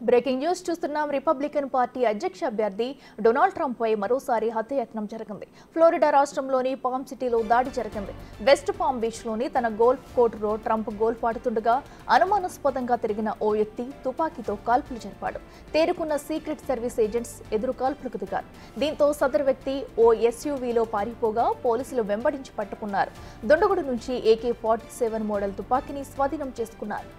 breaking news చూస్తున్నాం Republican party అధ్యక్ష అభ్యర్థి డొనాల్డ్ ట్రంప్ పై మరోసారి హత్యయత్నం జరిగింది ఫ్లోరిడా రాష్ట్రంలోని పామ్ సిటీలో దాడి జరిగింది వెస్ట్ పామ్ బీచ్ లోని తన గోల్ఫ్ కోర్టులో ట్రంప్ గోల్ఫ్ ఆడుతుండగా అనుమానాస్పదంగా తిరిగిన ఓ వ్యక్తి తుపాకీతో కాల్పులు జరిపాడు తేరుకున్న సీక్రెట్ సర్వీస్ ఏజెంట్స్ ఎదురు కాల్పులకు దిగారు దీంతో సదరు వ్యక్తి ఓ ఎస్యూవీలో పారిపోగా పోలీసులు వెంబడించి పట్టుకున్నారు దొండగుడు నుంచి ఏకే ఫార్టీ సెవెన్ మోడల్ తుపాకీని స్వాధీనం చేసుకున్నారు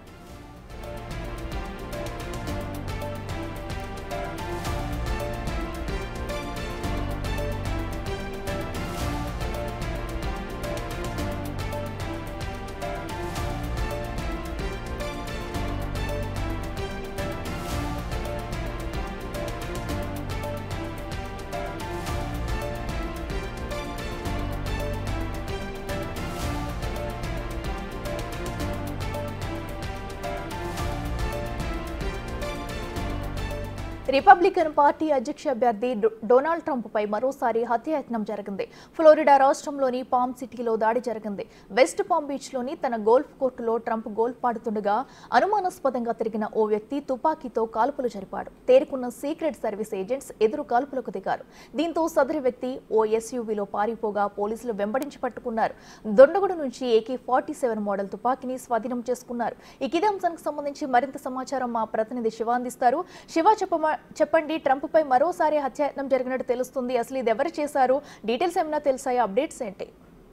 రిపబ్లికన్ పార్టీ అధ్యక్ష అభ్యర్థి డొ- డొనాల్డ్ ట్రంప్ పై మరోసారి హత్యాయత్నం జరిగింది ఫ్లోరిడా రాష్ట్రంలోని పామ్ సిటీలో దాడి జరిగింది వెస్ట్ పామ్ బీచ్ లోని తన గోల్ఫ్ కోర్టులో ట్రంప్ గోల్ఫ్ ఆడుతుండగా అనుమానాస్పదంగా తిరిగిన ఓ వ్యక్తి తుపాకీతో కాల్పులు జరిపాడు తేరుకున్న సీక్రెట్ సర్వీస్ ఏజెంట్స్ ఎదురు కాల్పులకు దిగారు దీంతో సదరు వ్యక్తి ఓ ఎస్యూవీలో పారిపోగా పోలీసులు వెంబడించి పట్టుకున్నారు దొండగుడు నుంచి ఏకే ఫార్టీ సెవెన్ మోడల్ తుపాకీని స్వాధీనం చేసుకున్నారు ఇక ఇదే అంశానికి సంబంధించి మరింత సమాచారం మా ప్రతినిధి శివ అందిస్తారు శివ చెప్పమ చెప్పండి ట్రంప్ పై మరోసారి హత్యాయత్నం జరిగినట్టు తెలుస్తుంది అసలు ఇది ఎవరు చేశారు డీటెయిల్స్ ఏమైనా తెలుసాయా అప్డేట్స్ ఏంటి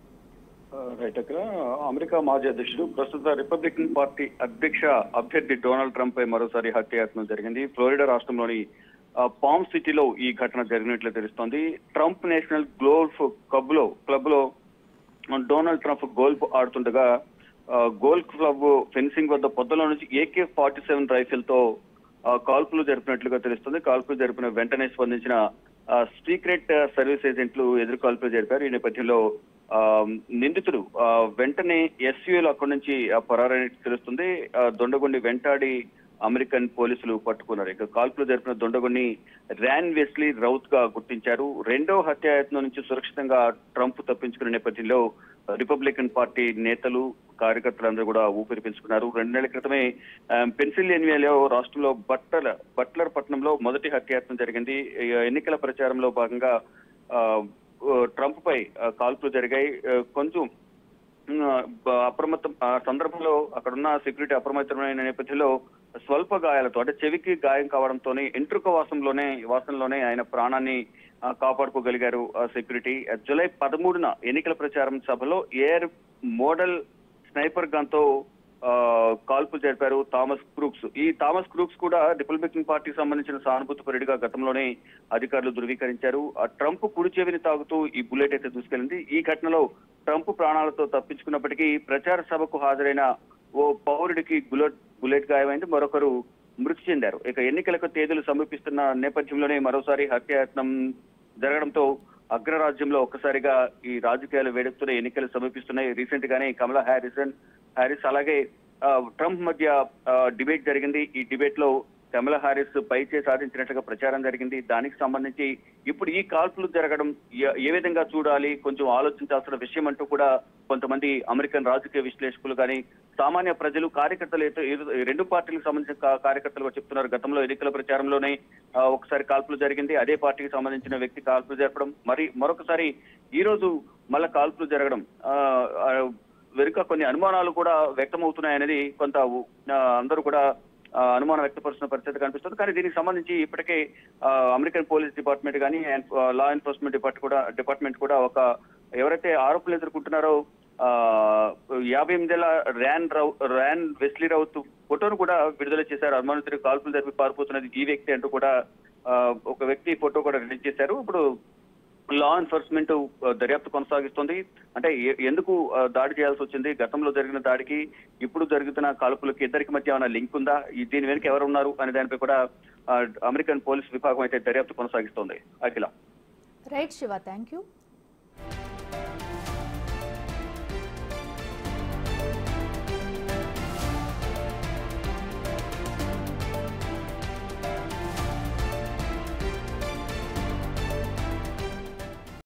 రైట్ అక్కడ అమెరికా మాజీ అధ్యక్షుడు ప్రస్తుత రిపబ్లికన్ పార్టీ అధ్యక్ష అభ్యర్థి డొనాల్డ్ ట్రంప్ పై మరోసారి హత్యాయత్నం జరిగింది ఫ్లోరిడా రాష్ట్రంలోని ఆ, పామ్ సిటీలో ఈ ఘటన జరిగినట్లు తెలుస్తోంది ట్రంప్ నేషనల్ గోల్ఫ్ క్లబ్ లో క్లబ్ లో డొనాల్డ్ ట్రంప్ గోల్ఫ్ ఆడుతుండగా ఆ, గోల్ఫ్ క్లబ్ ఫెన్సింగ్ వద్ద పొద్దులో నుంచి ఏకే ఫార్టీ సెవెన్ రైఫిల్ తో ఆ, కాల్పులు జరిపినట్లుగా తెలుస్తుంది కాల్పులు జరిపిన వెంటనే స్పందించిన ఆ, సీక్రెట్ సర్వీస్ ఏజెంట్లు ఎదురు కాల్పులు జరిపారు ఈ నేపథ్యంలో ఆ, నిందితుడు ఆ, వెంటనే ఎస్యూఎల్ అక్కడి నుంచి ఆ, పరారైనట్టు తెలుస్తుంది ఆ, దొండగొండి వెంటాడి అమెరికన్ పోలీసులు పట్టుకున్నారు ఇక కాల్పులు జరిపిన దొండగొండి ర్యాన్ వెస్లీ రౌత్ గా గుర్తించారు రెండో హత్యాయత్నం నుంచి సురక్షితంగా ట్రంప్ తప్పించుకునే నేపథ్యంలో రిపబ్లికన్ పార్టీ నేతలు కార్యకర్తలందరూ కూడా ఊపిరి పీల్చుకున్నారు రెండు నెలల క్రితమే ఆ, పెన్సిల్వేనియాలో రాష్ట్రంలో బట్లర్ బట్లర్ పట్టణంలో మొదటి హత్యాయత్నం జరిగింది ఈ ఎన్నికల ప్రచారంలో భాగంగా ఆ, ట్రంప్ పై ఆ, కాల్పులు జరిగాయి ఆ, కొంచెం ఉమ్, బ- అప్రమత్తం ఆ సందర్భంలో అక్కడున్న సెక్యూరిటీ అప్రమత్తమైన నేపథ్యంలో స్వల్ప గాయాలతో అంటే చెవికి గాయం కావడంతోనే ఎంట్రుక వాసంలోనే వాసంలోనే ఆయన ప్రాణాన్ని ఆ, కాపాడుకోగలిగారు ఆ సెక్యూరిటీ ఆ, జూలై పదమూడున ఎన్నికల ప్రచారం సభలో ఎయిర్ మోడల్ స్నైపర్ గన్ తో ఆ, కాల్పులు జరిపారు థామస్ క్రూక్స్ ఈ థామస్ క్రూక్స్ కూడా రిపబ్లికన్ పార్టీకి సంబంధించిన సానుభూతి పరుడిగా గతంలోనే అధికారులు ధృవీకరించారు ఆ ట్రంప్ కుడి చెవిని తాగుతూ ఈ బుల్లెట్ అయితే దూసుకెళ్ళింది ఈ ఘటనలో ట్రంప్ ప్రాణాలతో తప్పించుకున్నప్పటికీ ప్రచార సభకు హాజరైన ఓ పౌరుడికి బుల్లెట్ బుల్లెట్ గాయమైంది మరొకరు మృతి చెందారు ఇక ఎన్నికలకు తేదీలు సమీపిస్తున్న నేపథ్యంలోనే మరోసారి హత్యాయత్నం జరగడంతో అగ్రరాజ్యంలో ఒక్కసారిగా ఈ రాజకీయాలు వేడెక్కుతున్న ఎన్నికలు సమీపిస్తున్నాయి రీసెంట్ గానే కమలా హ్యారిసన్ హ్యారిస్ అలాగే ఆ, ట్రంప్ మధ్య ఆ, డిబేట్ జరిగింది ఈ డిబేట్ లో కమలా హారిస్ పైచే సాధించినట్లుగా ప్రచారం జరిగింది దానికి సంబంధించి ఇప్పుడు ఈ కాల్పులు జరగడం ఏ- ఏ విధంగా చూడాలి కొంచెం ఆలోచించాల్సిన విషయం అంటూ కూడా కొంతమంది అమెరికన్ రాజకీయ విశ్లేషకులు కానీ సామాన్య ప్రజలు కార్యకర్తలు అయితే ఇరు- రెండు పార్టీలకు సంబంధించిన కా- కార్యకర్తలు కూడా చెప్తున్నారు గతంలో ఎన్నికల ప్రచారంలోనే ఆ, ఒకసారి కాల్పులు జరిగింది అదే పార్టీకి సంబంధించిన వ్యక్తి కాల్పులు జరపడం మరి మరొకసారి ఈ రోజు మళ్ళా కాల్పులు జరగడం ఆ, ఆ, వెనుక కొన్ని అనుమానాలు కూడా వ్యక్తమవుతున్నాయనేది కొంత ఆ, అందరూ కూడా ఆ, అనుమానం వ్యక్తపరుస్తున్న పరిస్థితి కనిపిస్తుంది కానీ దీనికి సంబంధించి ఇప్పటికే ఆ, అమెరికన్ పోలీస్ డిపార్ట్మెంట్ కానీ లా ఎన్ఫోర్స్మెంట్ డిపార్ట్ కూడా డిపార్ట్మెంట్ కూడా ఒక ఎవరైతే ఆరోపణలు ఎదుర్కొంటున్నారో ఆ, యాభై ఎనిమిదేళ్ల ర్యాన్ రౌ ర్యాన్ వెస్లీ రౌత్ ఫోటోను కూడా విడుదల చేశారు అనుమానితుడు కాల్పులు జరిపి పారిపోతున్నది ఈ వ్యక్తి అంటూ కూడా ఆ, ఒక వ్యక్తి ఫోటో కూడా రిలీజ్ చేశారు ఇప్పుడు లా ఎన్ఫోర్స్మెంట్ ఆ, దర్యాప్తు కొనసాగిస్తుంది అంటే ఎ- ఎందుకు ఆ, దాడి చేయాల్సి వచ్చింది గతంలో జరిగిన దాడికి ఇప్పుడు జరుగుతున్న కాల్పులకి ఇద్దరికి మధ్య ఏమైనా లింక్ ఉందా ఈ దీని వెనుక ఎవరు ఉన్నారు అనే దానిపై కూడా ఆ, అమెరికన్ పోలీస్ విభాగం అయితే దర్యాప్తు కొనసాగిస్తోంది Akhila right Shiva thank you